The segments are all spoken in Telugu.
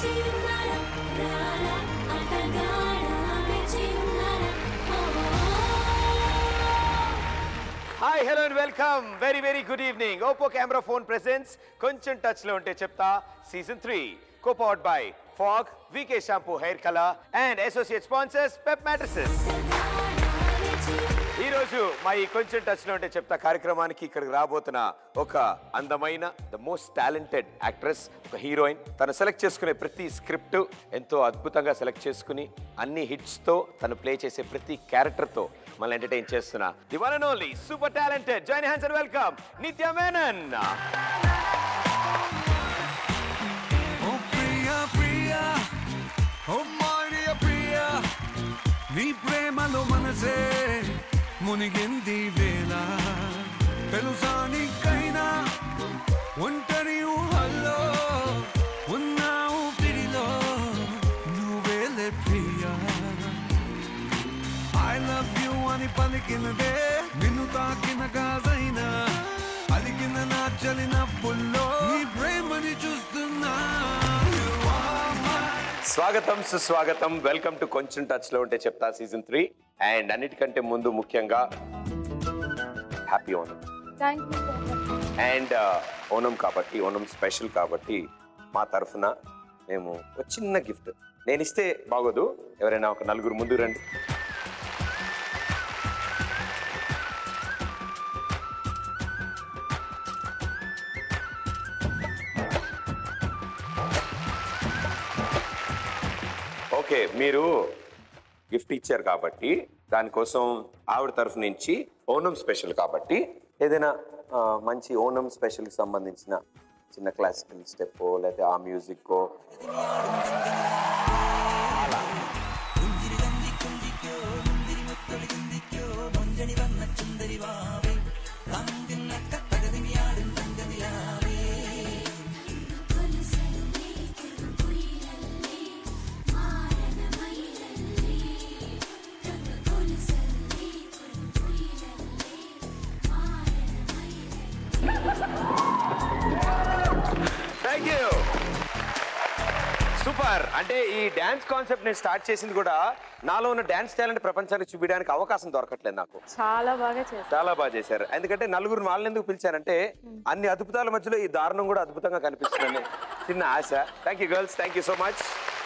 వేచి ఉన్నారా రారా ఆటగాడా వేచి ఉన్నారా hi hello and welcome very very good evening Oppo camera phone presence కొంచెం టచ్ లో ఉంటే చెప్తా సీజన్ త్రీ కోపౌట్ by Fogg VK shampoo hair colour and associate sponsors Pep mattresses ఈ రోజు మా ఈ కొంచెం టచ్ లో ఉంటే చెప్తా కార్యక్రమానికి ఇక్కడికి రాబోతున్న ఒక అందమైన ద మోస్ట్ టాలెంటెడ్ యాక్ట్రెస్ ఒక హీరోయిన్ తను సెలెక్ట్ చేసుకునే ప్రతి స్క్రిప్ట్ ఎంతో అద్భుతంగా సెలెక్ట్ చేసుకుని అన్ని హిట్స్ తో తను ప్లే చేసే ప్రతి క్యారెక్టర్ తో మనల్ని ఎంటర్టైన్ చేస్తున్న the one and only super talented join hands and welcome Nithya Menen ఓ ప్రియా ప్రియా ఓ మాయ ప్రియా నీ ప్రేమలో మనసే మునిగింది వేళ తెలుసా నీకైనా ఒంటరి ఊహల్లో ఉన్నా ఊపిరిలో నువ్వేలే ప్రియా ఐ లవ్ యూ అని పలికినదే నిన్ను తాకిన గాజైనా అలిగిన నా చలిన పుల్లో నీ ప్రేమని చూస్తున్నా You are my స్వాగతం సుస్వాగతం వెల్కమ్ టు కొంచెం టచ్ లో ఉంటే చెప్తా సీజన్ త్రీ అండ్ అన్నిటికంటే ముందు ముఖ్యంగా happy Onam thank you so much and Onam కాబట్టి ఓనం స్పెషల్ కాబట్టి మా తరఫున మేము ఒక చిన్న గిఫ్ట్ నేను ఇస్తే బాగోదు ఎవరైనా ఒక నలుగురు ముందు రండి ఓకే మీరు గిఫ్ట్ ఇచ్చారు కాబట్టి దానికోసం ఆవిడ తరఫు నుంచి ఓనం స్పెషల్ కాబట్టి ఏదైనా ఆ, మంచి ఓనం స్పెషల్కి సంబంధించిన చిన్న క్లాసికల్ స్టెప్ లేదా ఆ మ్యూజిక్ థ్యాంక్ యూ సూపర్ అంటే ఈ డ్యాన్స్ కాన్సెప్ట్ నేను స్టార్ట్ చేసింది కూడా నాలో ఉన్న డ్యాన్స్ టాలెంట్ ప్రపంచానికి చూపించడానికి అవకాశం దొరకట్లేదు నాకు చాలా బాగా చేశారు చాలా బాగా చేశారు ఎందుకంటే నలుగురు వాళ్ళని ఎందుకు పిలిచారంటే అన్ని అద్భుతాల మధ్యలో ఈ దారుణం కూడా అద్భుతంగా కనిపిస్తుందని చిన్న ఆశ thank you girls thank you so much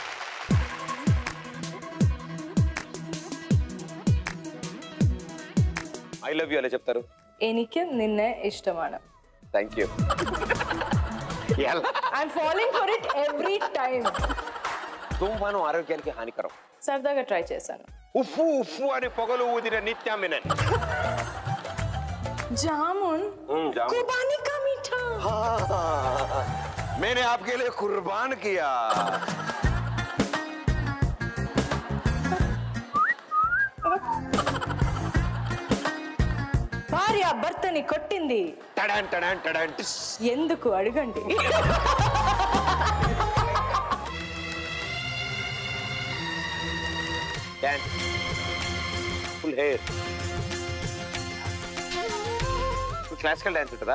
I love you అలా చెప్తారు എനിക്ക് നിന്നെ ഇഷ്ടമാണ് థ్యాంక్ యూ ఎలా I following for it every time ధూమపానం ఆరోగ్యానికి హానికరం సరదాగా ట్రై చేశాను ఉఫ్ఫు ఉఫ్ఫు అని పొగలు ఊదిన నిత్యామినన్ జామున్ జాము కుర్బానీ కా మీఠా हाँ, मैंने आपके लिए कुर्बान किया భార్య భర్తని కొట్టింది टडन टडन टडन टिस ఎందుకు అడగండి dance full hair classical dance ఉంటుందా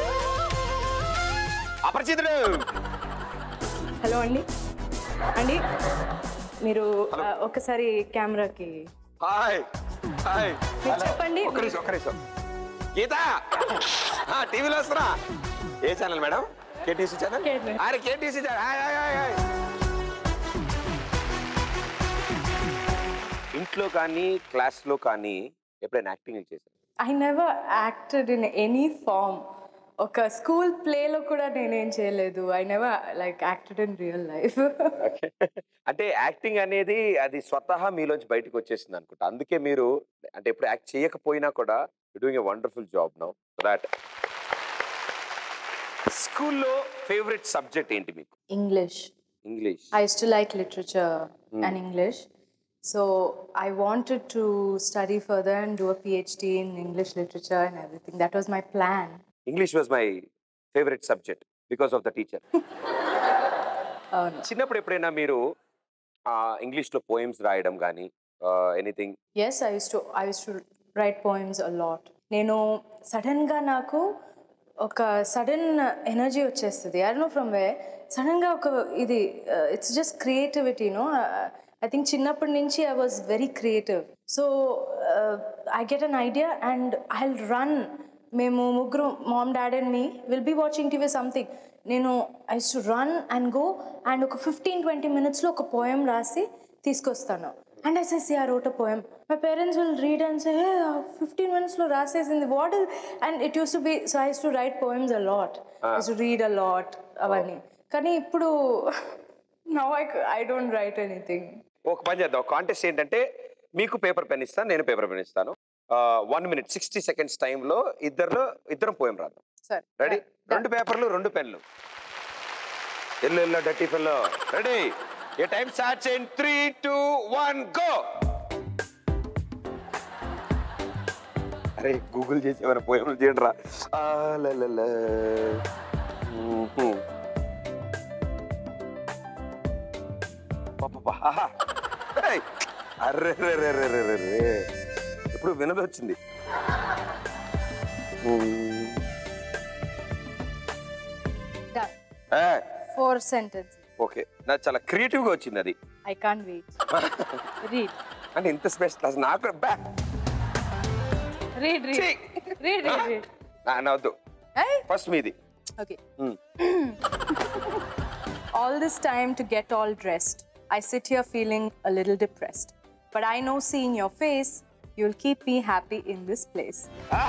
అపరిచితుడు హలో అండి అండి మీరు ఆ, ఒకసారి కెమెరాకి హాయ్ హాయ్ మీరు చెప్పండి. ఒక్క నిమిషం ఒక్క నిమిషం గీత టీవీలో వస్తున్నా ఏ channel madam KTC channel KTC. అరే KTC channel hi hi hi hi ఇంట్లో కానీ క్లాస్లో కానీ ఎప్పుడైనా యాక్టింగ్ చేశారు I never acted in any form ఒక స్కూల్ ప్లేలో కూడా నేనేం చేయలేదు I never like acted in real life అంటే యాక్టింగ్ అనేది అది స్వతహా మీలోంచి బయటకు వచ్చేసింది అనుకుంటా అందుకే మీరు అంటే ఎప్పుడు యాక్ట్ చేయకపోయినా కూడా doing a wonderful job now that స్కూల్లో ఫేవరెట్ సబ్జెక్ట్ ఏంటి మీకు English English I used to like literature and English. So I wanted to study further and do a PhD in English literature and everything. That was my plan. English was my favourite subject because of the teacher Oh, no. చిన్నప్పుడు ఎప్పుడైనా మీరు ఇంగ్లీష్లో పోయిమ్స్ రాయడం కానీ anything Yes, I used to I used to write poems a lot. నేను సడన్గా నాకు ఒక సడన్ ఎనర్జీ వచ్చేస్తుంది ఐ నో ఫ్రమ్ వే సడన్గా ఒక ఇది it's just creativity no I think చిన్నప్పటి నుంచి I was very creative so I get an idea and I run మేము ముగ్గురు mom dad and me will be watching TV something నేను I to run and go and ఒక ఫిఫ్టీన్ ట్వంటీ మినిట్స్లో ఒక పోయం రాసి తీసుకొస్తాను and I say a wrote a poem my parents will read and say fifteen మినిట్స్లో రాసేసింది what is and it use to be so I used to write poems a lot I used to read a lot అవన్నీ కానీ ఇప్పుడు now I I don't write anything ఒక పని చేద్దాం కాంటెస్ట్ ఏంటంటే మీకు పేపర్ పెన్ ఇస్తాను నేను పేపర్ పెన్ ఇస్తాను వన్ మినిట్ సిక్స్టీ సెకండ్స్ టైంలో ఇద్దరులో ఇద్దరం పోయం రాద్దాం సరే రెడీ రెండు పేపర్లు రెండు పెన్లు ఎల్లు ఎల్లో డర్టీ పెన్లో రెడీ ఏ టైం స్టార్ట్ చేయండి త్రీ టూ వన్ గో అరే గూగుల్ చేసి ఏమైనా పోయములు చేయండి రా ఆ, ల, ల, ల. మ్హూ. పాపా, ఆహా. ఏయ్. అర్రే రే రే రే రే రే రే. ఇప్పుడు వినది వచ్చింది మ్మ్. డన్ ఏ, ఫోర్ సెంటెన్స్ ఓకే నాకు చాలా క్రియేటివ్ గా వచ్చింది అది ఐ కాన్ రీడ్ రీడ్ అంటే ఇంత స్పెషల్ అసలు నాకు బ్యా read read read read read నా వద్దు ఫస్ట్ మీది Okay. Hmm. all this time to get all dressed, I sit here feeling a little depressed. But I know seeing your face, you'll keep me happy in this place.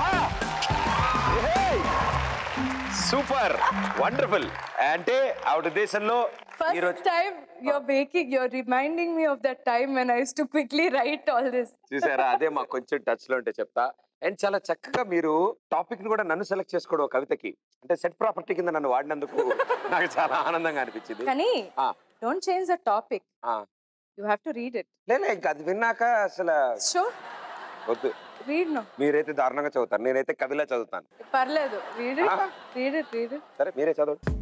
Super wonderful అంటే ఆవిడ దేశంలో First ఈరోజు time you're making, you're reminding me of that time when I used to quickly write all this. చూసారా అదే మాకు కొంచెం టచ్ లో ఉంటే చెప్తా అండ్ చాలా చక్కగా మీరు టాపిక్ ని కూడా నన్ను సెలెక్ట్ చేసుకోవడం ఒక కవితకి అంటే సెట్ ప్రాపర్టీ కింద నన్ను వాడినందుకు నాకు చాలా ఆనందంగా అనిపించింది Kani, ఆ, don't change the topic. ఆ. You have to read it. లేలే ఇంకా అది విన్నాక అసలు Sure. వద్దు Read no. మీరైతే దారుణంగా చదువుతారు నేనైతే కవిలా చదువుతాను Parledu. Read it. Ah. Read it. Read it. సరే మీరే చదవండి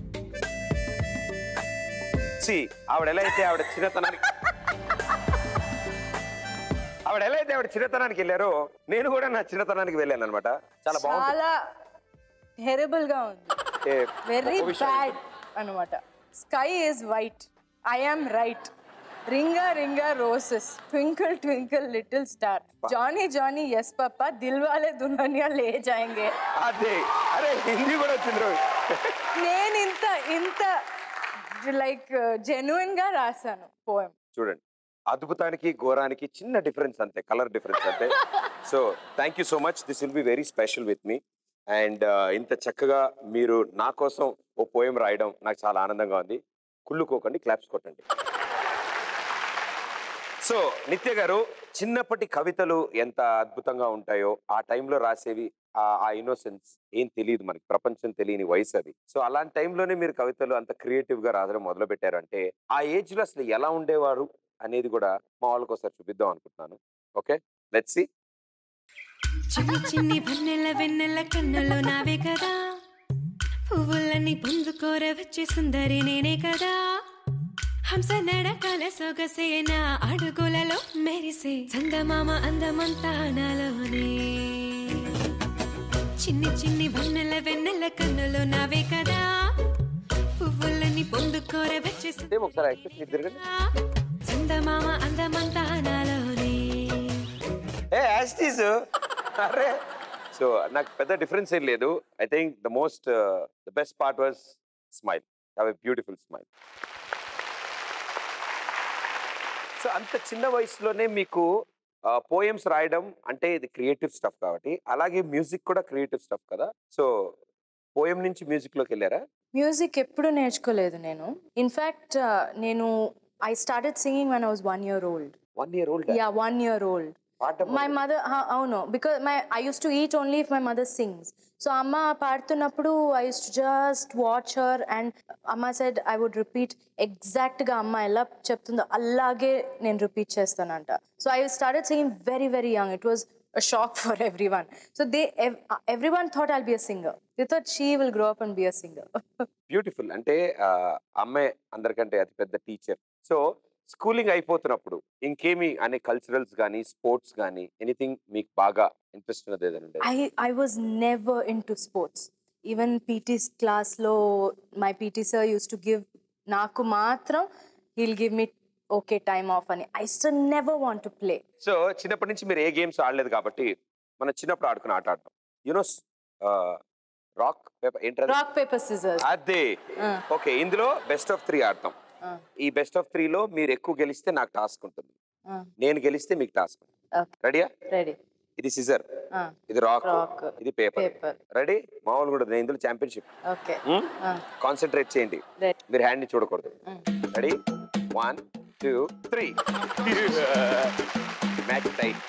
సి ఆవిడ ఎలా అయితే ఆవిడ చిన్నతనానికి ఆవిడ ఎలా అయితే ఆవిడ చిన్నతనానికి వెళ్ళారో నేను కూడా నా చిన్నతనానికి వెళ్ళాను అనమాట చాలా బాగుంది చాలా టెరబుల్ గా ఉంది ఏ, వెరీ ఒక విషయం బ్యాడ్ అనమాట sky is white I am right ring a ring a roses twinkle twinkle little star Johnny Johnny yes papa Dilwale Dulhania లే జాయింగే అదే అరే హిందీ కూడా వచ్చింది రోజు నేను ఇంత ఇంత లైక్ జెన్యున్ గా రాశాను పోయం చూడండి అద్భుతానికి ఘోరానికి చిన్న డిఫరెన్స్ అంతే కలర్ డిఫరెన్స్ అంతే so thank you so much this will be very special with me and ఇంత చక్కగా మీరు నా కోసం ఓ పోయం రాయడం నాకు చాలా ఆనందంగా ఉంది కుళ్ళుకోకండి క్లాప్స్ కొట్టండి సో నిత్య గారు చిన్నప్పటి కవితలు ఎంత అద్భుతంగా ఉంటాయో ఆ టైంలో రాసేవి ఆ- ఆ ఇన్నోసెన్స్ ఏం తెలియదు మనకి ప్రపంచం తెలియని వయసు అది సో అలాంటి టైంలోనే మీరు కవితలు అంత క్రియేటివ్ గా రాయడం మొదలు పెట్టారు అంటే ఆ ఏజ్ లో అసలు ఎలా ఉండేవారు అనేది కూడా మా వాళ్ళకి ఒకసారి చూపిద్దాం అనుకుంటున్నాను ఓకే లెట్స్ సి చిన్ని చిన్ని వెన్నెల వెన్నెల కన్నులు నావే కదా పువ్వులన్నీ పొందుకోర వచ్చే సుందరి నేనే కదా హంస నడకల సొగసే నా అడుగులలో మెరిసే చందమామ అందమంతా నాలోనే చిన్ని చిన్ని వెన్నెల వెన్నెల కన్నులు నావే కదా పువ్వులన్నీ పొందుకోర వచ్చే సుందరి సేమ్ ఒకసారి యాక్చువల్లీ మీరు తిరగండి చందమామ అందమంతా నాలోనే ఏ యాస్టీస్ అరే సో నాకు పెద్ద డిఫరెన్స్ ఏం లేదు I think the most the best part was smile have a beautiful smile so అంత చిన్న వయసులోనే మీకు పోయమ్స్ రాయడం అంటే ఇది క్రియేటివ్ స్టఫ్ కాబట్టి అలాగే మ్యూజిక్ కూడా క్రియేటివ్ స్టఫ్ కదా సో పోయం నుంచి మ్యూజిక్ లోకి వెళ్ళారా మ్యూజిక్ ఎప్పుడు నేర్చుకోలేదు నేను ఇన్ఫ్యాక్ట్ నేను I started singing one I was one year old one year old yeah one year old my mother అవును because my I use to eat only if my mother sings so అమ్మ పాడుతున్నప్పుడు I use to just watch her and అమ్మ సెడ్ ఐ వుడ్ రిపీట్ ఎగ్జాక్ట్గా అమ్మ ఎలా చెప్తుందో అలాగే నేను రిపీట్ చేస్తానంట so I started singing very very young it was a shock for everyone. So they, ev- uh, everyone thought I'll be a singer. They thought she will grow up and be a singer. Beautiful అంటే ఆ, అమ్మాయి అందరికంటే అతి పెద్ద టీచర్ సో స్కూలింగ్ అయిపోతున్నప్పుడు ఇంకేమి అనే కల్చరల్స్ కానీ స్పోర్ట్స్ కానీ ఎనీథింగ్ మీకు బాగా ఇంట్రెస్ట్ ఉన్నది ఏదైనా ఉండేదా? I, I was never into sports. Even PT class low, my PT sir used to give నాకు మాత్రం హీల్ give me okay time off అని I still never want to play so చిన్నప్పటి నుంచి మీరు ఏ గేమ్స్ ఆడలేదు కాబట్టి మనం చిన్నప్పుడు ఆడుకుని ఆట ఆడతాం యూనో రాక్ పేపర్ ఏంటది రాక్ పేపర్ సిజర్స్ అదే ఓకే ఇందులో బెస్ట్ ఆఫ్ త్రీ ఆడతాం ఈ బెస్ట్ ఆఫ్ త్రీలో మీరు ఎక్కువ గెలిస్తే నాకు టాస్క్ ఉంటుంది నేను గెలిస్తే మీకు టాస్క్ ఓకే రెడీయా రెడీ ఇది సిజర్ ఇది రాక్ Rock. ఇది పేపర్ పేపర్ రెడీ మామూలు కూడా నేను ఇందులో ఛాంపియన్షిప్ ఓకే కాన్సన్ట్రేట్ చేయండి రెడీ మీరు హ్యాండ్ ని చూడకూడదు ready one two three match tight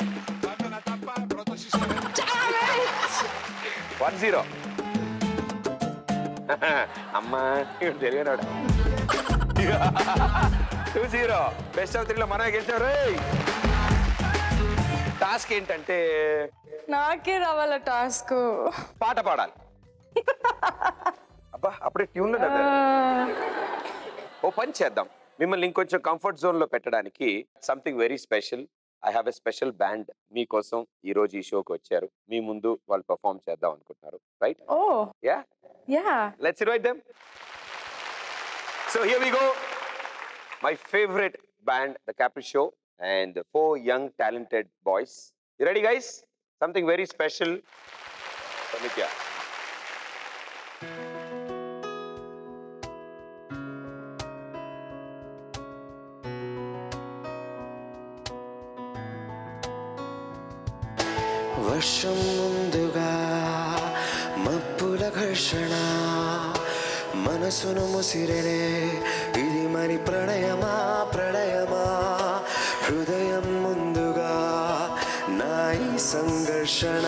one zero అమ్మా ఇప్పుడు తెలియనాడు టూ జీరో బెస్ట్ ఆఫ్ త్రీలో మనమే గెలిచారు టాస్క్ ఏంటంటే నాకే రావాల టాస్క్ పాట పాడాలి అబ్బా అప్పుడే ట్యూన్లో ఓ పని చేద్దాం మిమ్మల్ని ఇంకొంచెం కంఫర్ట్ జోన్ లో పెట్టడానికి something very special I have a special band మీకోసం ఈ రోజు ఈ షోకి వచ్చారు మీ ముందు వాళ్ళు పర్ఫామ్ చేద్దాం అనుకుంటున్నారు right oh yeah yeah let's invite them so here we go my favourite band the Capri show and four young talented boys you ready guys something very special Nitya వర్షం ముందుగా మబ్బుల ఘర్షణ మనసును ముసిరనే ఇది మరి ప్రణయమా ప్రణయమా హృదయం ముందుగా నా ఈ సంఘర్షణ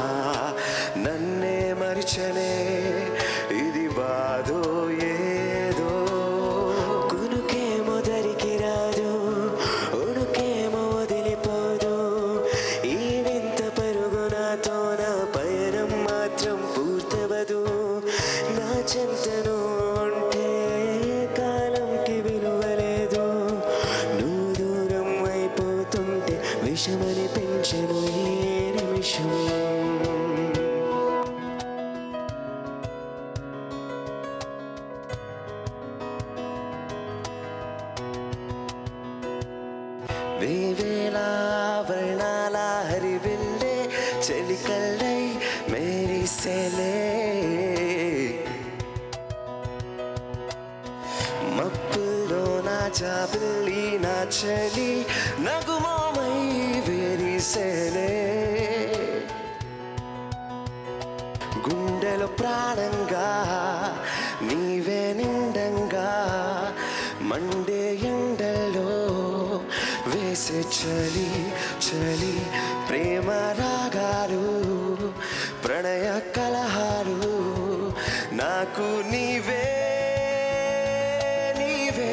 నన్నే మరిచనే ఇది బాధో ఏదో కునుకేమో దరికి రాదు ఉడుకేమో వదిలిపోదు ఈ వింత పరుగు నాతో నా పయనం మాత్రం పూర్తవదు నా చింతను ఉంటే కాలంకి విలువలేదు నువ్వు దూరం అయిపోతుంటే విషమని పెంచను ఏ నిమిషం వేవేల వర్ణాల హరివిల్లే చెలికల్లై మేరిసెలే మప్పులో నా చాపిల్లి నా చలి నగుమోమై వేరిసెలే గుండెలో ప్రాణంగా నీవే నిండంగా మండే ఎండలో వేసే చలి చలి ప్రేమ రాగాలు ప్రణయ కలహాలు నాకు నీవే నీవే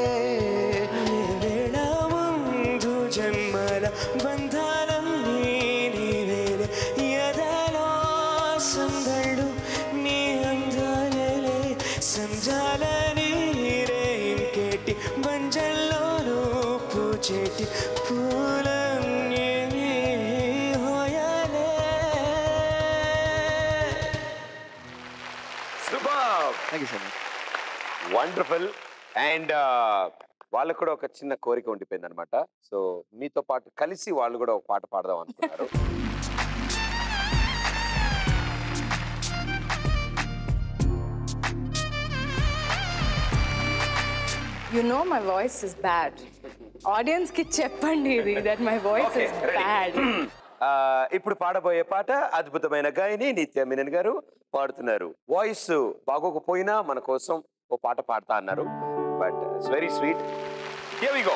వేళ ముందు జన్మల బంధాలన్నీ నీవేలే ఎదలో సందళ్ళు నీ అందాలే సంజాల నీరే ఇంకేటి బంజల్లోనూ పూచేటి పూలన్నీ హోయలే super thank you so much wonderful and వాళ్ళకు కూడా ఒక చిన్న కోరిక ఉండిపోయింది అనమాట సో మీతో పాటు కలిసి వాళ్ళు కూడా ఒక పాట పాడదాం అనుకున్నారు you know my voice is bad audience కి చెప్పండి ఇది that my voice Okay, is ready. Bad ఆ, ఇప్పుడు పాడబోయే పాట అద్భుతమైన గాయని నిత్య మీనన్ గారు పాడుతున్నారు వాయిస్ బాగోకపోయినా మన కోసం ఓ పాట పాడతా అన్నారు but it's very sweet here we go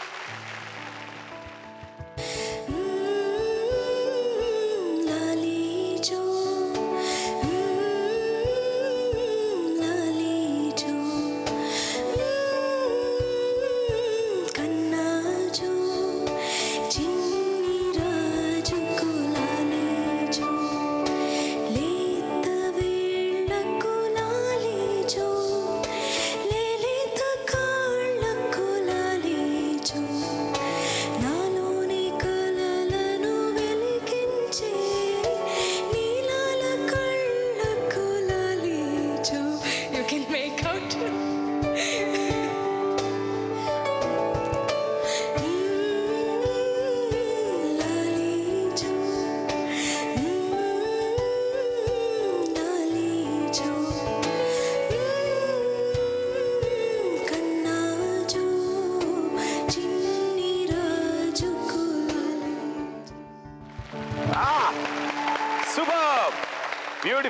लाली जो लाली जो कन्ना जो चिन्नी राजुకు లాలి जो లేత వేళ్ళకు లాలి जो లేలేత కాళ్ళకు లాలి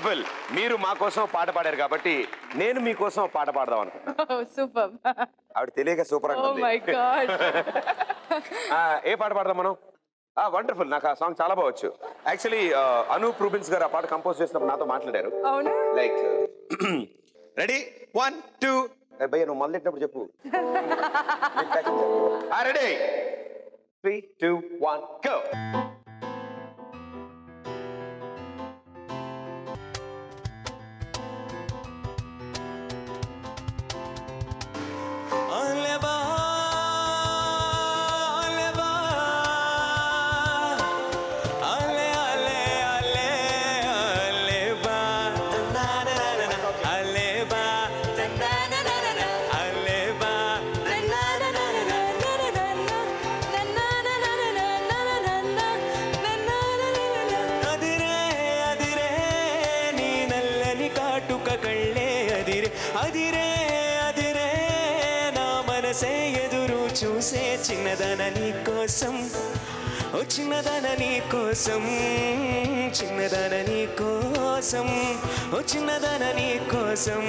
వండర్ఫుల్ మీరు మా కోసం పాట పాడారు కాబట్టి నేను మీకోసం పాట పాడదాం అనుకున్నాను సూపర్ ఆవిడ తెలియక సూపర్ ఓ మై గాడ్ ఏ పాట పాడదాం మనం వండర్ఫుల్ నాకు ఆ సాంగ్ చాలా బాగొచ్చు యాక్చువల్లీ అనూప్ రూబిన్స్ గారు ఆ పాట కంపోజ్ చేసినప్పుడు నాతో మాట్లాడారు అవునా లైక్ రెడీ వన్ టూ భయ్య నువ్వు మొదలెట్టినప్పుడు చెప్పు ready three two one go Ole ba, ole ba, ole ole ole ole ba, na na na na na, ole ba, na na na na na na, ole ba, na na na na na na, అదిరే అదిరే నీ నల్లని కాటుక కళ్ళే అదిరే అదిరే అదిరే నా మనసే ఎదురు చూసే చిన్నదన నీ కోసం ఓ చిన్నదన నీ కోసం చిన్నదన నీ కోసం ఓ చిన్నదన నీ కోసం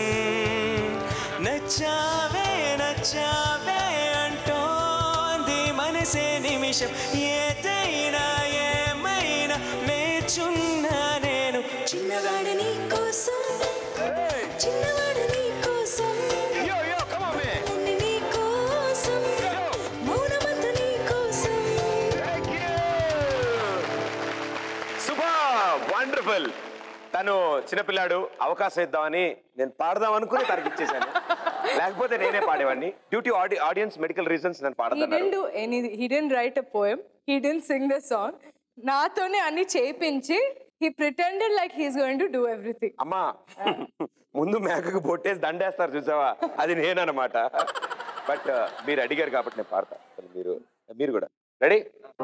నచ్చావే నచ్చావే అంటోంది మనసే నిమిషం ఏదైనా ఏమైనా మేచున్నా నేను చిన్నవాడు నీ కోసం చిన్నవాడు నీ కోసం యో యో కమ్ ఆన్ మే అన్ని నీ కోసం మౌనమంత నీ కోసం సూపర్ వండర్ఫుల్ తను చిన్నపిల్లాడు అవకాశం ఇద్దామని నేను పాడదాం అనుకుని తనకి ఇచ్చేసాను లేకపోతే నేనే పాడేవాడిని డ్యూటీ ఆడియన్స్ మెడికల్ రీజన్స్ నన్ను He పాడతాను didn't do any. He didn't write a poem. He didn't sing the song. నాతోనే అన్ని చేయించి he pretended like he's going to do everything. అమ్మా ముందు మేకకు పొట్టేసి దండేస్తారు చూసావా అది నేనన్నమాట బట్ మీరు అడిగారు కాబట్టి నేను పాడతా మరి మీరు మీరు కూడా ready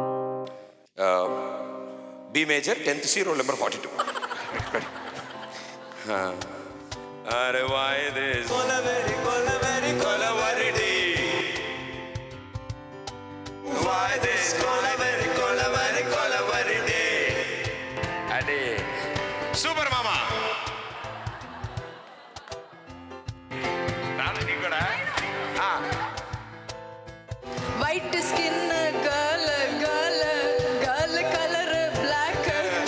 B major tenth C roll number forty two అరే వాయ్ దిస్ కొలవెరి కొలవెరి కొలవరిడి వాయ్ దిస్ కొలవరి కొలవరి కొలవరిడి అదే సూపర్ మామా రాదు నీకు కూడా ఆ, white skin girl girl girl colour black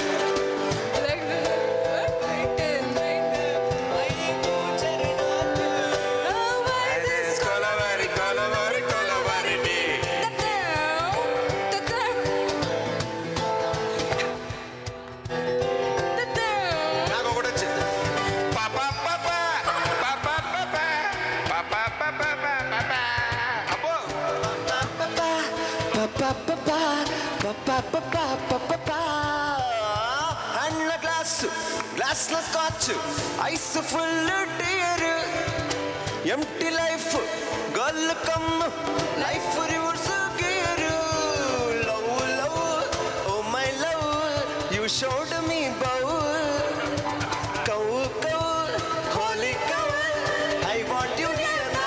this Kolaveri Kolaveri Kolaveri di నాకు ఒకటి వచ్చింది పా పా పా పా, పా పా పా పా, పా పా పా పా పా పా పా. అబ్బో అండ్ల గ్లాస్ గ్లాస్ లో scotch eyes full tear empty life girl come life reverse gear love love oh my love you showed me bow cow cow holy cow I want you here now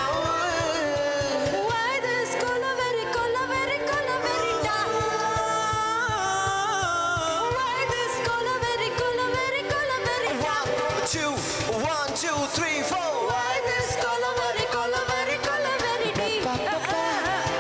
One, two, one, two, three, four. Why this color, color, color,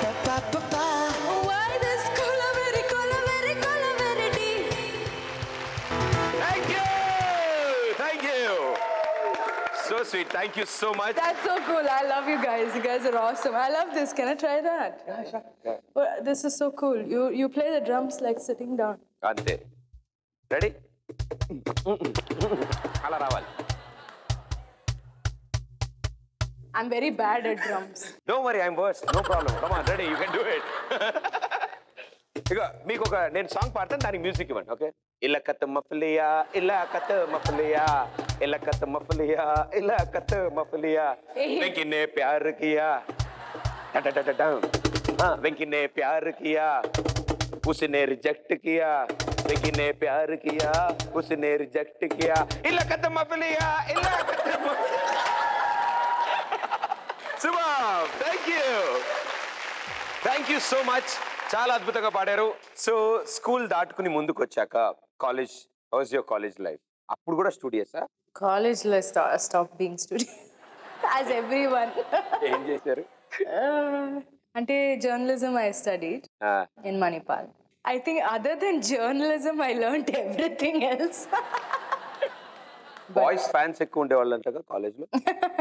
thank you thank you so sweet thank you so much That's so cool. I love you guys. You guys are awesome. I love this. Can I try that? Yeah, sure. This is so cool. You you play the drums like sitting down. అంతే రెడీ అలా రావాలి I'm very bad at drums. డో worry I'm worse no problem come on ready you can do it ఇక మీకు ఒక నేను సాంగ్ పాడతాను దానికి మ్యూజిక్ ఇవ్వండి ఓకే ఇలా కథ మఫలియా ఇలా కథ మఫలియా ఇలా కథ మఫలియా ఇలా కథ మఫలియా వెంకి నే ప్యార్ కియా టటటటటం. हाँ, वेंकी ने प्यार किया उसने रिजेक्ट किया वेंकी ने प्यार किया उसने रिजेक्ट किया इला कदम मफलिया इला कदम శుభం thank you thank you so much చాలా అద్భుతంగా పాడారు సో స్కూల్ దాటుకుని ముందుకు వచ్చాక college how's your college life అప్పుడు కూడా స్టూడియోసా కాలేజ్లో stop being student as every one ఏం చేశారు అంటే జర్నలిజం ఐ స్టడీడ్ ఆ, in Manipal. I think other than journalism, I learned everything else. Boys fans ఎక్కువ ఉండేవాళ్ళు అంటగా కాలేజ్ లో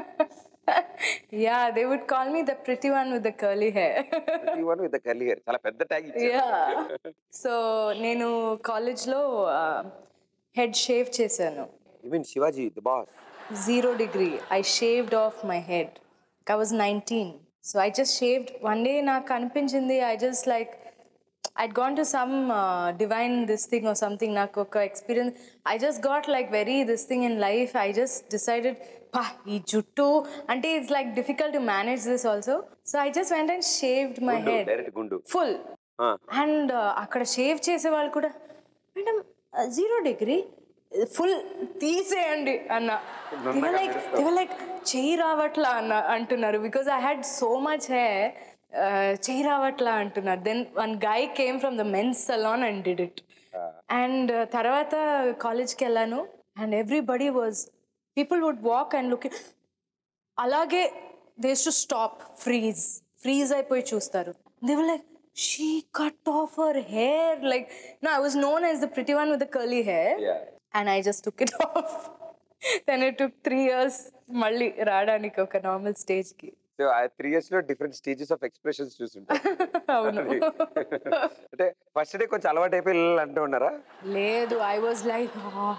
yeah, they would call me the pretty one with the curly hair. With curly hair చాలా పెద్ద ట్యాగ్ yeah. So నేను కాలేజ్లో హెడ్ షేవ్ చేశాను even Shivaji the boss zero degree. I shaved off my head. I was 19. So I just shaved. One day నాకు అనిపించింది I just like I'd gone to some uh, divine this thing or something నాకు ఒక experience. I just got like very this thing in life. I just decided పా ఈ జుట్టు అంటే it's like difficult to manage this also. So I just went and shaved my head. Direct గుండు Full. ఆ, అండ్ అక్కడ షేవ్ చేసే వాళ్ళు కూడా మేడం జీరో డిగ్రీ ఫుల్ తీసేయండి అన్న లైక్ లైక్ చెయ్యి రావట్లా అన్న అంటున్నారు because I had so much hey చెయ్యి రావట్లా అంటున్నారు then one guy came from the men's salon and did it and తర్వాత కాలేజ్కి వెళ్ళాను and everybody was people would walk and look అలాగే they'd to stop freeze freeze అయిపోయి చూస్తారు they like she cut off her hair like no I was known as the pretty one with the curly hair Yeah. And I just took it of then it took three years మళ్ళీ రావడానికి ఒక నార్మల్ స్టేజ్కి సో ఆ త్రీ ఇయర్స్ లో డిఫరెంట్ స్టేజెస్ ఆఫ్ ఎక్స్ప్రెషన్స్ చూస్తుంటారు అవును అంటే ఫస్ట్ డే కొంచెం అలవాటు అయిపోయి "ల్" అంటూ ఉన్నారా లేదు I was like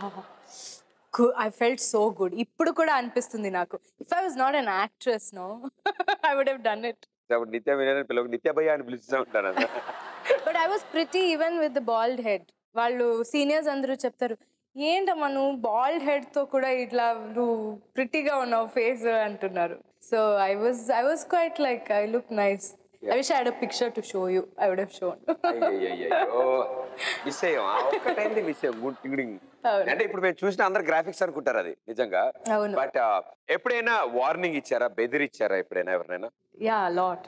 I felt so good ఇప్పుడు కూడా అనిపిస్తుంది నాకు if I was not an actress no I would have done it అప్పుడు నిత్య మీనన్ పిల్లలు నిత్య భయ్య అని పిలుస్తూ ఉంటాను అన్న. But I was pretty even with the bald head వాళ్ళు సీనియర్స్ అందరూ చెప్తారు ఏంటమ్మా నువ్వు బాల్డ్ హెడ్ తో కూడా ఇట్లా నువ్వు ప్రిటీగా ఉన్నావు ఫేస్ అంటున్నారు so I was I was quite like I look nice I wish I had a picture to show you I would have shown అయ్యయ్యయ్యో. మిస్ అయ్యాం ఆ ఒక్కటైంది మిస్ అయ్యాం గుడ్ టింగిడింగ్ అవును. అంటే ఇప్పుడు మేము చూసిన అందరు గ్రాఫిక్స్ అనుకుంటారు అది నిజంగా అవును. బట్ ఎప్పుడైనా వార్నింగ్ ఇచ్చారా బెదిరిచ్చారా ఎప్పుడైనా ఎవరినైనా యా లాట్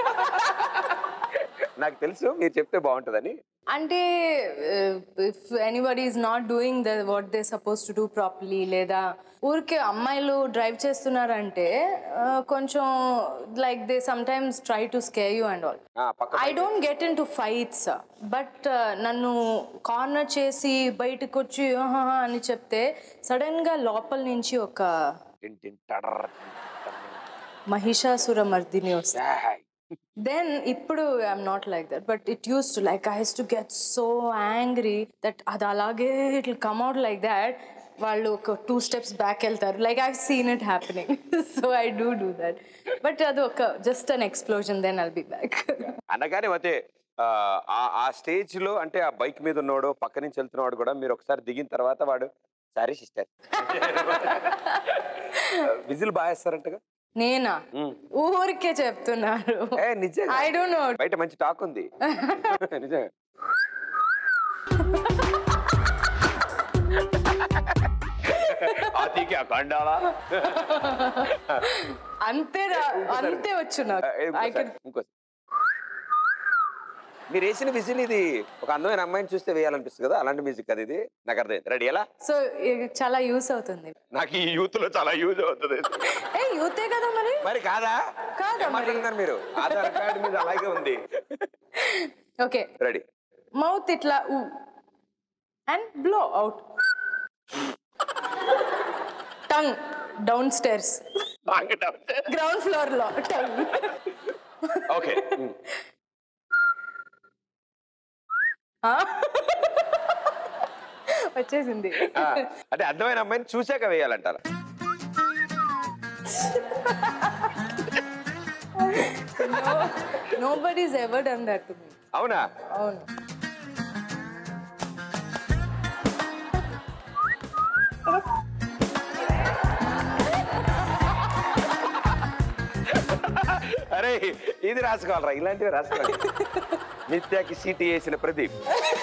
నాకు తెలుసు మీరు చెప్తే బాగుంటుందని అంటే if anybody is not doing the what they suppose to do properly లేదా ఊరికే అమ్మాయిలు డ్రైవ్ చేస్తున్నారంటే ఆ, కొంచెం like they sometimes try to scare you and all ఆ, పక్క I don't get into fights but నన్ను కార్నర్ చేసి బయటకు వచ్చి "ఆహా" అని చెప్తే సడన్గా లోపల నుంచి ఒక టిన్ టిన్ టడర్ మహిషాసుర మర్దిని వస్తుంది డాయ్. దెన్ ఇప్పుడు I'm not like that but it use to like I to get so angry that అది అలాగే it come out like that వాళ్ళు ఒక టూ స్టెప్స్ బ్యాక్ వెళ్తారు like I seen it happening so I do do that but అది ఒక just an explosion then I'll be back అనగానే అయితే ఆ, ఆ- ఆ స్టేజ్ లో అంటే ఆ బైక్ మీద ఉన్నవాడు పక్క నుంచి వెళ్తున్నవాడు కూడా మీరు ఒకసారి దిగిన తర్వాత వాడు సారీ సిస్టర్ విజిల్ బాగా వేస్తారంటగా నేనా ఊరికే చెప్తున్నారు ఏ నిజంగా ఐ డోంట్ నో బయట మంచి టాక్ ఉంది నిజంగా ఆతికి ఆ కండాలా అంతే రా- అంతే వచ్చు నాకు ఏ, I ఇంకోసారి, can ఇంకోసారి. మీరు వేసిన విజిల్ ఇది ఒక అందమైన అమ్మాయిని చూస్తే వేయాలనిపిస్తుంది కదా అలాంటి మ్యూజిక్ అది ఇది నాకు అర్థమైంది రెడీ ఎలా సో చాలా యూస్ అవుతుంది నాకు ఈ యూత్ లో చాలా యూజ్ అవుతుంది ఏ యూతే కదా మరి మరి కాదా కాదా ఏం మాట్లాడుతున్నారు మీరు ఆధార్ కార్డు మీద అలాగే ఉంది ఓకే రెడీ మౌత్ ఇట్లా ఊ and blow out tongue downstairs ground floor లో టంగ్ ఓకే వచ్చేసింది అంటే అందమైన అమ్మాయిని చూశాక వేయాలంటారా nobody's ever done that to me అవునా అవును అరే ఇది రాసుకోవాలరా ఇలాంటివి రాసుకోవాలి నిత్యాకి సీటీ వేసిన ప్రదీప్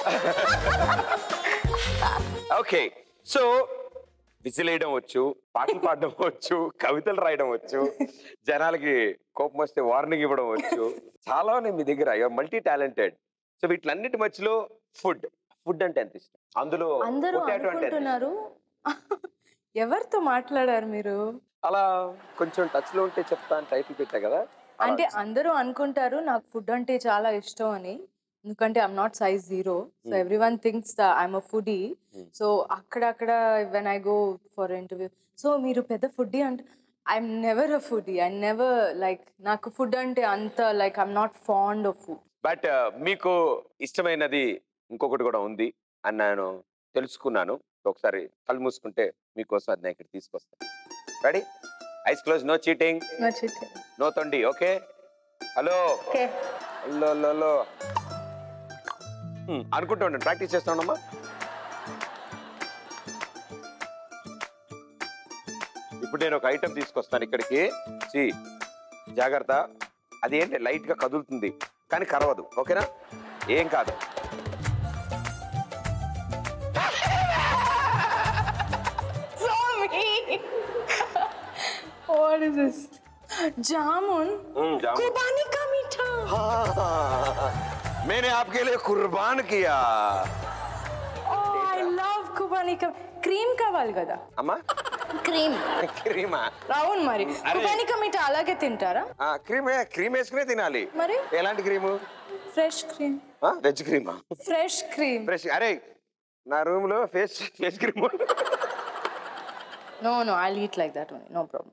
ఓకే సో విసిలేయడం వచ్చు పాటలు పాడడం వచ్చు కవితలు రాయడం వచ్చు జనాలకి కోపం వస్తే వార్నింగ్ ఇవ్వడం వచ్చు చాలా ఉన్నాయి మీ దగ్గర మల్టీ టాలెంటెడ్ సో వీటిలన్నిటి మధ్యలో ఫుడ్ ఫుడ్ అంటే ఎంత ఇష్టం అందులో అందరూ potato అంటే ఎంత ఇష్టం? అనుకుంటున్నారు ఎవరితో మాట్లాడారు మీరు అలా కొంచెం టచ్ లో ఉంటే చెప్తా అని టైటిల్ పెట్టా కదా అలా అంటే అందరూ అనుకుంటారు నాకు ఫుడ్ అంటే చాలా ఇష్టం అని ఎందుకంటే I'm not size zero so every one thinks I'm a foodie so అక్కడక్కడ when I go for interview so మీరు పెద్ద ఫుడ్డీ అంటే I'm never a foodie I never like నాకు ఫుడ్ అంటే అంత like I'm not fond of food but మీకు ఇష్టమైనది ఇంకొకటి కూడా ఉంది అని నేను తెలుసుకున్నాను ఒకసారి కళ్ళు మూసుకుంటే మీకోసం అది నేను ఇక్కడ తీసుకొస్తాను ready eyes close no cheating no తొండి okay hello okay hello hello hello hmm, అనుకుంటూ ఉండండి ప్రాక్టీస్ చేస్తానమ్మా ఇప్పుడు నేను ఒక ఐటెం తీసుకొస్తాను ఇక్కడికి సి జాగ్రత్త అది ఏంటి లైట్ గా కదులుతుంది కానీ కరవదు ఓకేనా ఏం కాదు What is this? Jamun? హ్మ్, జాము. Kubani ka meetha. हाँ, मैंने आपके लिए कुर्बान किया Oh, I love Kubani ka. Cream కావాలి కదా అమ్మా క్రీమ్ క్రీమా అవును మరి అరే. కుబాని కా మీఠా అలాగే తింటారా క్రీమ్ క్రీమ్ వేసుకునే తినాలి మరి ఎలాంటి క్రీము ఫ్రెష్ క్రీమ్ వెజ్ క్రీమా ఫ్రెష్ క్రీమ్ ఫ్రెష్ అరే నా రూమ్ లో face face cream no no I eat like that only no problem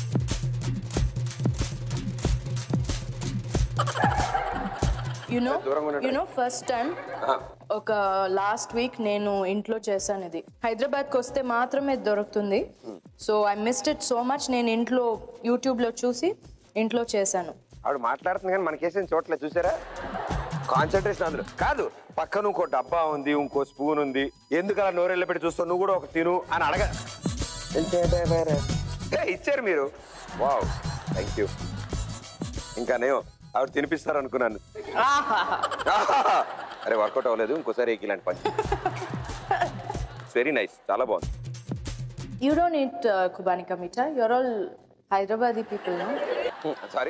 you know దూరంగా ఉండండి. యు నో ఫస్ట్ టైం ఒక లాస్ట్ వీక్ నేను ఇంట్లో చేశాను ఇది హైదరాబాద్కి వస్తే మాత్రమే ఇది దొరుకుతుంది so I missed it so much నేను ఇంట్లో యూట్యూబ్లో చూసి ఇంట్లో చేశాను ఆవిడ మాట్లాడుతుంది కానీ మనకేసిన చోట్ల చూసారా కాన్సన్ట్రేషన్ అందులో కాదు పక్కన ఇంకో డబ్బా ఉంది ఇంకో స్పూన్ ఉంది ఎందుకు అలా నోరెళ్ళ పెట్టి చూస్తావు నువ్వు కూడా ఒక తిను అని అడగ ఏ, ఇచ్చారు మీరు వావ్ థ్యాంక్ యూ ఇంకానేమో ఆవిడ తినిపిస్తారు అనుకున్నాను ఆహాహా. అరే వర్కౌట్ అవ్వలేదు ఇంకోసారి ఏకి ఇలాంటి పని వెరీ నైస్ చాలా బాగుంది you don't eat khubani ka meetha you are all Hyderabadi people no sorry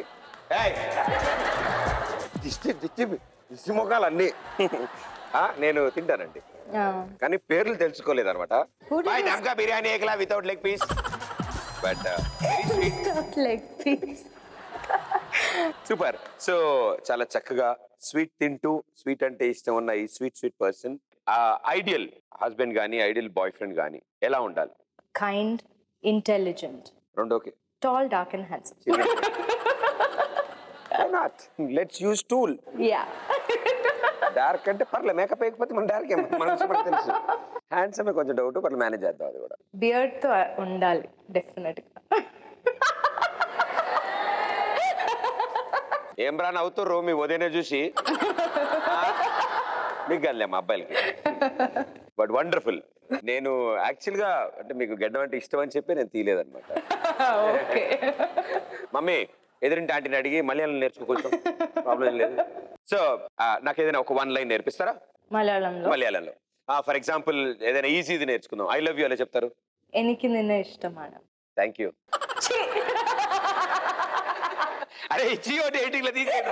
దిష్టి దిష్టి దిష్టి ముఖాలు అన్నీ ఆ, నేను తింటానండి కానీ పేర్లు తెలుసుకోలేదు అనమాట Who did you- దమ్కా బిర్యానీ ఏకలా without leg piece but very sweet like piece super so చాలా చక్కగా స్వీట్ తింటూ స్వీట్ అంటే ఇష్టం ఉన్న ఈ sweet sweet person ideal husband కానీ ఐడియల్ బాయ్ ఫ్రెండ్ కానీ ఎలా ఉండాలి కైండ్ ఇంటెలిజెంట్ రెండు okay tall dark and handsome not let's use tool yeah dark అంటే పర్లే మేకప్ వేయకపోతే మన డార్క్ ఏమో మన విషయం మనకు తెలుసు హ్యాండ్సమ్ కొంచెం డౌట్ పర్లే మేనేజ్ చేద్దాం అది కూడా బియర్డ్ తో ఉండాలి డెఫినెట్ గా ఏం రా నవ్వుతారు మీ ఉదయనే చూసి ఆ? మీకు కదలే మా అబ్బాయిలకి బట్ వండర్ఫుల్ నేను యాక్చువల్ గా అంటే మీకు గడ్డం అంటే ఇష్టం అని చెప్పి నేను తీయలేదన్నమాట ఓకే మమ్మీ ఎదురింటి ఆంటీని అడిగి మలయాళం నేర్చుకో కొంచెం ప్రాబ్లం ఏం లేదు సో నాకు ఏదైనా ఒక వన్ లైన్ నేర్పిస్తారా మలయాళంలో మలయాళంలో ఫర్ ఎగ్జాంపుల్ ఏదైనా ఈజీది నేర్చుకుందాం ఐ లవ్ యూ అలా చెప్తారు ఎనికి నిన్న ఇష్టమాన థ్యాంక్ యూ అరే జియో డేటింగ్ లో తీసేయండి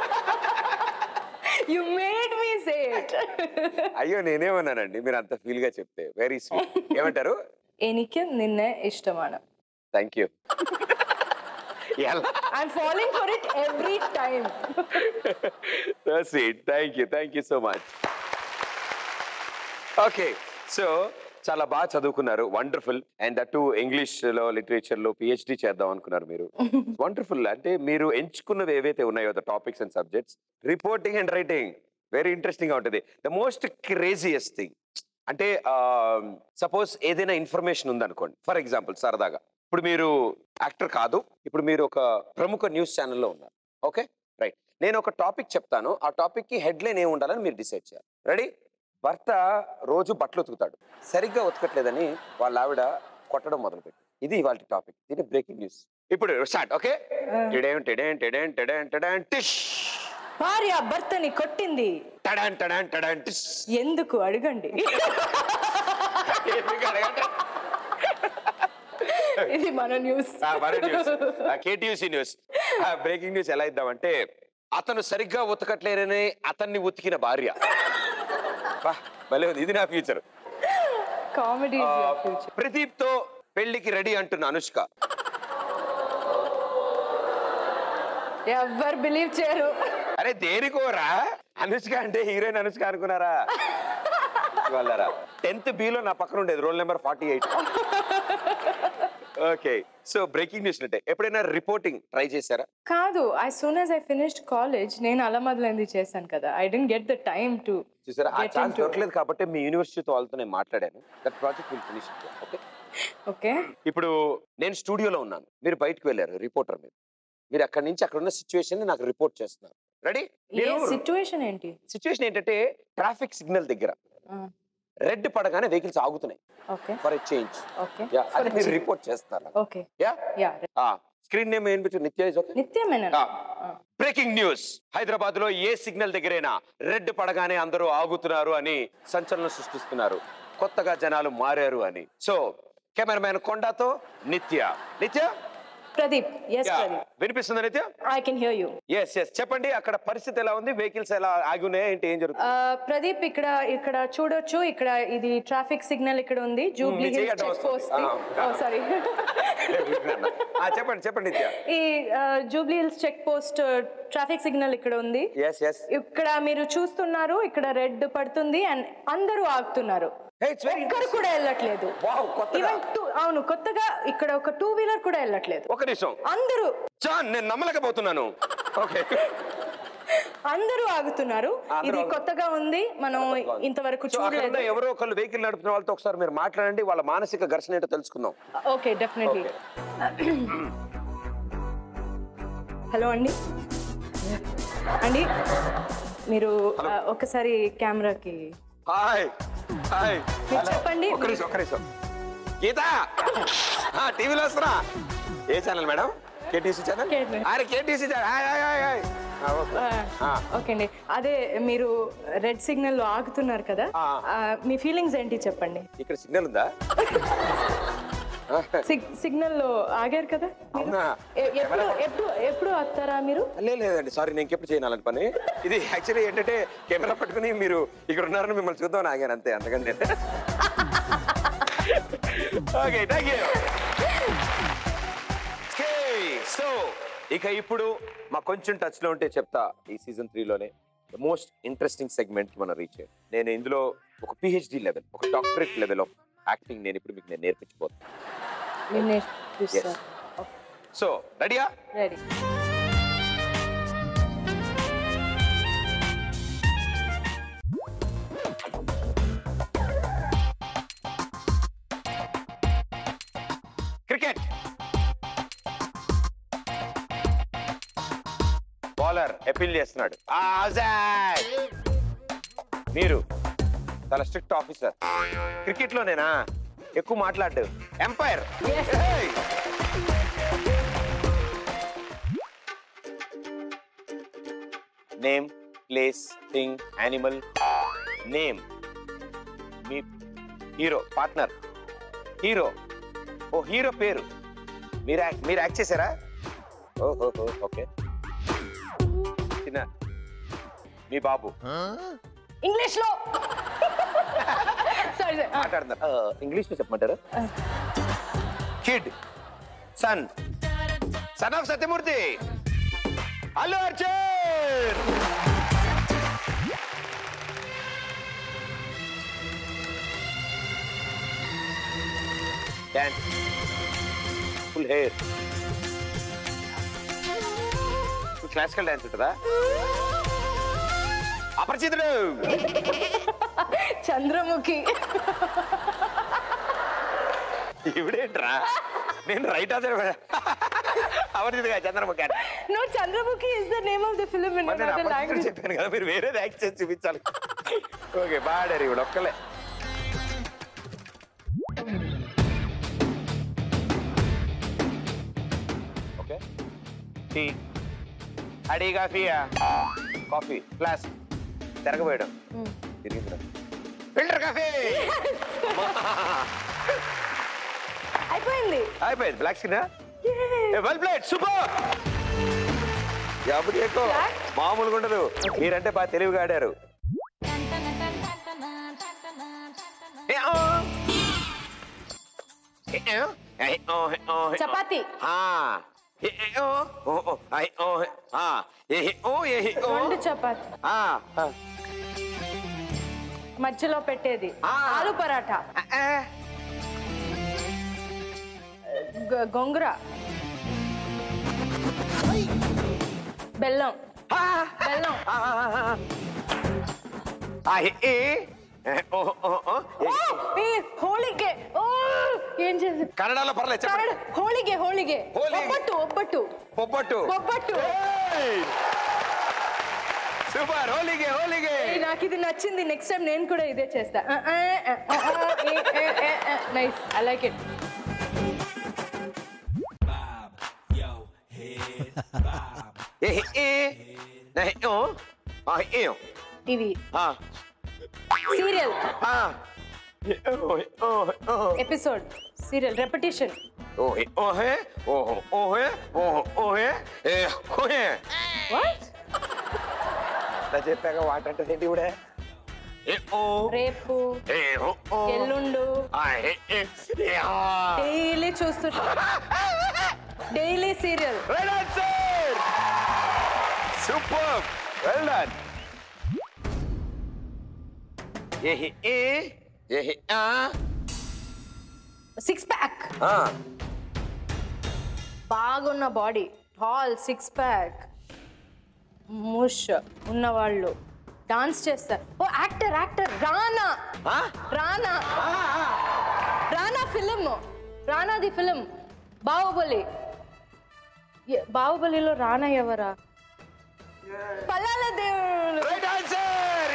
you made me say it అయ్యో నేనేమన్నానండి మీరు అంత ఫీల్ గా చెప్తే వెరీ స్వీట్ ఏమంటారు ఎనికి నిన్న ఇష్టమాన థ్యాంక్ యూ ఎలా I'm following for it every time sweet thank you thank you so much okay so చాలా బాగా చదువుకున్నారు వండర్ఫుల్ అండ్ దట్ ఇంగ్లీష్ లో లిటరేచర్ లో పిహెచ్డి చేద్దాం అనుకున్నారు మీరు వండర్ఫుల్ అంటే మీరు ఎంచుకున్నవి ఏవైతే ఉన్నాయో the topics and subjects reporting and writing very interesting గా ఉంటుంది ద మోస్ట్ క్రేజియస్ట్ థింగ్ అంటే సపోజ్ ఏదైనా ఇన్ఫర్మేషన్ ఉందనుకోండి ఫర్ ఎగ్జాంపుల్ సరదాగా ఇప్పుడు మీరు యాక్టర్ కాదు ఇప్పుడు మీరు ఒక ప్రముఖ న్యూస్ ఛానల్లో ఉన్నారు ఓకే రైట్ నేను ఒక టాపిక్ చెప్తాను ఆ టాపిక్ కి హెడ్ లైన్ ఏమి ఉండాలని మీరు డిసైడ్ చేయాలి రెడీ భర్త రోజు బట్టలు ఉతుకుతాడు సరిగ్గా ఉతకట్లేదని వాళ్ళ ఆవిడ కొట్టడం మొదలుపెట్టి ఇది ఇవాళ టాపిక్ ఇది బ్రేకింగ్ న్యూస్ ఇప్పుడు స్టార్ట్ ఓకే టెడేం టెడేం టెడేం టెడేం టెడేం టిష్ భార్య భర్తని కొట్టింది టడాన్ టడాన్ టడాన్ టిష్ ఎందుకు అడగండి ఎందుకు అడగండి? ఇది మన న్యూస్ ఆ, మరో news KTUC news breaking news ఎలా ఇద్దామంటే అతను సరిగ్గా ఉతకట్లేరని అతన్ని ఉతికిన భార్య బా, భలే ఉంది ఇది నా ఫ్యూచర్ కామెడీ ఫ్యూచర్ ప్రదీప్ తో పెళ్లికి రెడీ అంటున్న అనుష్క ఎవ్వరు బిలీవ్ చేయరు అరే దేనికోరా అనుష్క అంటే హీరోయిన్ అనుష్క అనుకున్నారా వాళ్ళరా టెన్త్ బిలో నా పక్కన ఉండేది roll number forty eight okay so breaking news అంటే ఎప్పుడైనా రిపోర్టింగ్ ట్రై చేశారా కాదు I soon as I finished college నేను అలా మొదలైంది చేశాను కదా I didn't get the time to చూసారా ఆ Get ఛాన్స్ into- దొరకలేదు కాబట్టి మీ యూనివర్సిటీతో వాళ్ళతో నేను మాట్లాడాను that project will finish okay okay ఇప్పుడు నేను స్టూడియోలో ఉన్నాను మీరు బయటకు వెళ్ళారు రిపోర్టర్ మీరు మీరు అక్కడి నుంచి అక్కడ ఉన్న సిచ్యువేషన్ నాకు రిపోర్ట్ చేస్తున్నారు రెడీ ఏ సిచ్యువేషన్ ఏంటి సిచ్యువేషన్ ఏంటంటే ట్రాఫిక్ సిగ్నల్ దగ్గర రెడ్ పడగానే వెహికల్స్ ఆగుతున్నాయి okay for a change okay అది మీరు రిపోర్ట్ చేస్తారు okay yeah yeah screen name ఏం పెట్టు నిత్య ఇస్ ఓకే నిత్యమేనా బ్రేకింగ్ న్యూస్ హైదరాబాద్ లో ఏ సిగ్నల్ దగ్గరైనా రెడ్ పడగానే అందరూ ఆగుతున్నారు అని సంచలనం సృష్టిస్తున్నారు కొత్తగా జనాలు మారారు అని సో కెమెరామెన్ కొండాతో నిత్య నిత్య ప్రదీప్ ఎస్ Yeah. ప్రదీప్ వినిపిస్తుందా Nithya I can hear you yes yes చెప్పండి అక్కడ పరిస్థితి ఎలా ఉంది వెహికల్స్ ఎలా ఆగి ఉన్నాయి ఏంటి ఏం జరుగుతుంది ప్రదీప్ ఇక్కడ ఇక్కడ చూడొచ్చు ఇక్కడ ఇది ట్రాఫిక్ సిగ్నల్ ఇక్కడ ఉంది జూబ్లీ మీ చెయ్యి హిల్స్ అడ్డం చెక్ పోస్ట్ వస్తుంది. ఆ. సారీ ఆ, చెప్పండి చెప్పండి నిత్య ఈ Jubilee Hills check post traffic signal ఇక్కడ ఉంది ఎస్ ఎస్ ఇక్కడ మీరు చూస్తున్నారు ఇక్కడ రెడ్ పడుతుంది అండ్ అందరూ ఆగుతున్నారు ఇట్స్ వెరీ ఒక్కరు కూడా వెళ్ళట్లేదు వావ్ కొత్తగా ఈవెన్ టూ అవును కొత్తగా ఇక్కడ ఒక టూ వీలర్ కూడా వెళ్ళట్లేదు ఒక నిమిషం అందరూ జాన్ నేను నమ్మలేకపోతున్నాను ఓకే అందరూ ఆగుతున్నారు అందరూ ఇది ఆగు- కొత్తగా ఉంది మనం ఇంతవరకు సో అక్కడ ఉన్న చూడలేదు ఎవరో ఒకళ్ళు వెహికల్ నడుపుతున్న వాళ్ళతో ఒకసారి మీరు మాట్లాడండి వాళ్ళ మానసిక ఘర్షణ ఏంటో తెలుసుకుందాం ఓకే డెఫినెట్లీ హలో అండి అండి మీరు ఆ, ఒకసారి కెమెరాకి హాయ్ హాయ్ మీరు చెప్పండి. ఒక్క నిమిషం ఒక్క నిమిషం గీత టీవీలో వస్తున్నా ఏ channel madam KTC channel KTC. అరే KTC channel hi hi hi hi ఆ, ఓకే. ఆ. ఓకే అండి అదే మీరు రెడ్ సిగ్నల్ లో ఆగుతున్నారు కదా ఆ. ఆ, మీ ఫీలింగ్స్ ఏంటి చెప్పండి ఇక్కడ సిగ్నల్ ఉందా సిగ్నల్ లో ఆగారు కదా మీరు? అవునా? ఎ- ఎప్పుడు ఎప్పుడు ఎప్పుడు ఆగుతారా మీరు లే- లేదండి సారీ నేను ఇంకెప్పుడు చేయను అలాంటి పని ఇది యాక్చువల్లీ ఏంటంటే కెమెరా పట్టుకుని మీరు ఇక్కడ ఉన్నారని మిమ్మల్ని చూద్దాం ఆగాను అంతే అంతకంటే ఓకే థ్యాంక్ యూ సో ఇక ఇప్పుడు మా కొంచెం టచ్ లో ఉంటే చెప్తా ఈ సీజన్ త్రీలోనే ద మోస్ట్ ఇంట్రెస్టింగ్ సెగ్మెంట్ కి మనం రీచ్ అయ్యాం నేను ఇందులో ఒక పిహెచ్డి లెవెల్ ఒక డాక్టరేట్ లెవెల్ ఆఫ్ యాక్టింగ్ నేను ఇప్పుడు మీకు నేను నేర్పించబోతున్నాను మీరు నేర్పిస్తారు సో రెడీయా రెడీ క్రికెట్ బౌలర్ అపీల్ చేస్తున్నాడు ఆజాద్. మీరు చాలా స్ట్రిక్ట్ ఆఫీసర్ క్రికెట్ లోనేనా ఎక్కువ మాట్లాడు umpire name place thing animal name మీ హీరో పార్ట్నర్ హీరో ఓ హీరో పేరు మీరు యాక్- మీరు యాక్ట్ చేశారా ఓహో ఓకే చిన్న మీ బాబు ఇంగ్లీష్ లో సారీ మాట్లాడుతున్నారు ఇంగ్లీష్ లో చెప్పమంటారు kid son son of Satyamurthy Allu Arjun dance full hair classical dance ఉంటుందా అపరిచితుడు చంద్రముఖి ఇవిడేంట్రా నేను రైట్ ఆన్సర్ అపరిచితుగా చంద్రముఖి అంటే. No Chandramukhi is the name of the film in మరి నేను అనదర్ అపరిచితుడు లాంగ్వేజ్ చెప్పాను కదా మీరు వేరేది యాక్ట్ చేసి చూపించాలి ఓకే బాడారు ఇవిడ ఒక్కలే ఓకే టీ అడీ కాఫీయా కాఫీ గ్లాస్ తిరగబోయడం తిరిగిందిరా ఫిల్టర్ కాఫీ అయిపోయింది అయిపోయింది black skin well plate super ఎప్పుడు ఎక్కువ మామూలుగా ఉండదు మీరంటే బాగా తెలివిగా ఆడారు ఏ, ఆ. హే ఏ హే ఓ హే ఓ హే ఓ. చపాతి. ఆ హే ఏ ఓ ఓ ఓ హే ఓ హే ఆ ఏ హే ఓ ఏ హే ఓ రెండు చపాతి ఆ ఆ. మధ్యలో పెట్టేది ఆ. ఆలు పరాఠా ఆ. గ- గొంగర బెల్లం ఆ. బెల్లం ఆ. ఆ హే ఏ హే ఓ ఓ ఓ ఏ ఓ, హే. ఈ హోళిಗೆ ఓ ఏం చేసి కన్నడలో పర్లేదు చెప్పండి కన్నడ హోళిಗೆ ಹೋಳಿಗೆ ಹೋಳಿಗೆ. ಒಬ್ಬಟ್ಟು ಒಬ್ಬಟ್ಟು పొప్పట్టు ಒಬ್ಬಟ್ಟು సూపర్ హోలీగే హోలీగే ఏయ్, నాకు ఇది నచ్చింది నెక్స్ట్ టైం నేను కూడా ఇదే చేస్తా నైస్ ఐ లైక్ ఇట్ ఏ ఏ నహి ఓ ఆ ఏ ఓ టీవీ ఆ సీరియల్ ఆ ఓ ఓ ఓ ఎపిసోడ్ సీరియల్ రెపిటేషన్ ఓ ఓ హే ఓ ఓ హే ఓ ఓ హే ఏ ఓ హే వాట్ అలా చెప్పాక వాట్ అంటే ఏంటి కూడా ఏ ఓ రేపు ఏ ఓ ఓ ఎల్లుండు ఆ ఏ ఏ ఏ ఆ డైలీ చూస్తుంటా daily serial right answer super well done ఏ హి ఏ ఏ హి ఆ సిక్స్ ప్యాక్ ఆ బాగున్న బాడీ టాల్ సిక్స్ ప్యాక్ ముష్ ఉన్నవాళ్ళు డాన్స్ చేస్తారు ఓ యాక్టర్ యాక్టర్ రానా ఆ రానా రానా ఫిలిం రానాది ఫిలిం బాహుబలి ఎ- బాహుబలిలో రానా ఎవరా పల్లాల దేవుడు right answer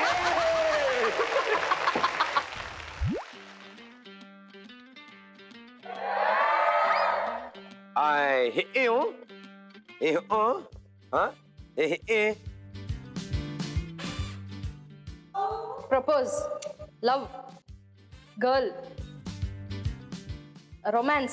I hit you. Eh, oh. Huh? Eh, eh. Propose love girl romance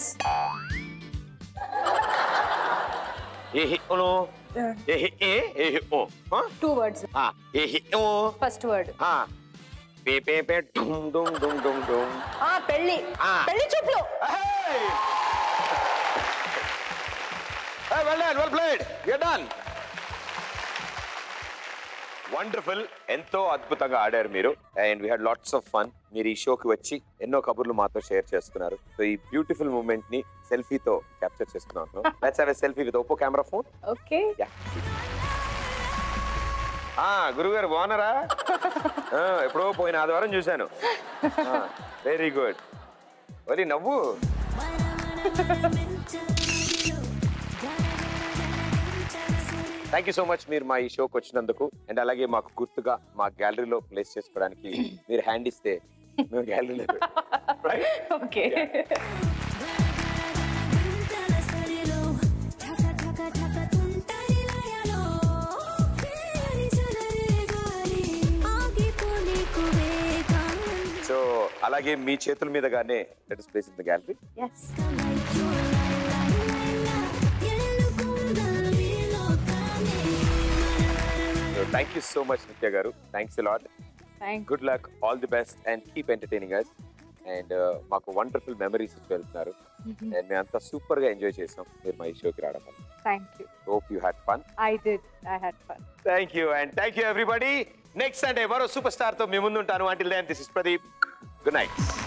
Eh, oh, no. Eh, eh, eh, oh. Huh? Two words Ah, eh, oh. First word Ah. Pe, pe, pe, dum, dum, dum, dum, dum. ఆ పెళ్ళి ఆ. పెళ్లి చూపులు Hey! Hey, well done, well played. You're done. Wonderful ఎంతో అద్భుతంగా ఆడారు మీరు and we had lots of fun మీరు ఈ షోకి వచ్చి ఎన్నో కబుర్లు మాతో షేర్ చేసుకున్నారు సో ఈ బ్యూటిఫుల్ మూమెంట్ ని సెల్ఫీతో క్యాప్చర్ చేసుకున్నాను let's have a selfie with Oppo camera phone okay yeah ఆ గురుగారు బాగున్నారా ఆ, ఎప్పుడో పోయిన ఆదివారం చూశాను వెరీ గుడ్ మరి నవ్వు థ్యాంక్ యూ సో మచ్ మీరు మా ఈ షోకి వచ్చినందుకు అండ్ అలాగే మాకు గుర్తుగా మా గ్యాలరీలో ప్లేస్ చేసుకోవడానికి మీరు హ్యాండ్ ఇస్తే మేము గ్యాలరీలో ఓకే సో అలాగే మీ చేతుల మీదగానే let us place in the gallery yes so thank you so much Nithya garu thanks lot thank good luck all the best and keep entertaining us and మాకు వండర్ఫుల్ మెమరీస్ ఇచ్చి వెళ్తున్నారు అండ్ మేమంతా సూపర్ గా ఎంజాయ్ చేసాం మీరు మా ఈ షోకి రావడం వల్ల thank you hope you had fun I did I had fun thank you and thank you everybody next Sunday మరో సూపర్ స్టార్ తో మీ ముందు ఉంటాను until then this is Pradeep good night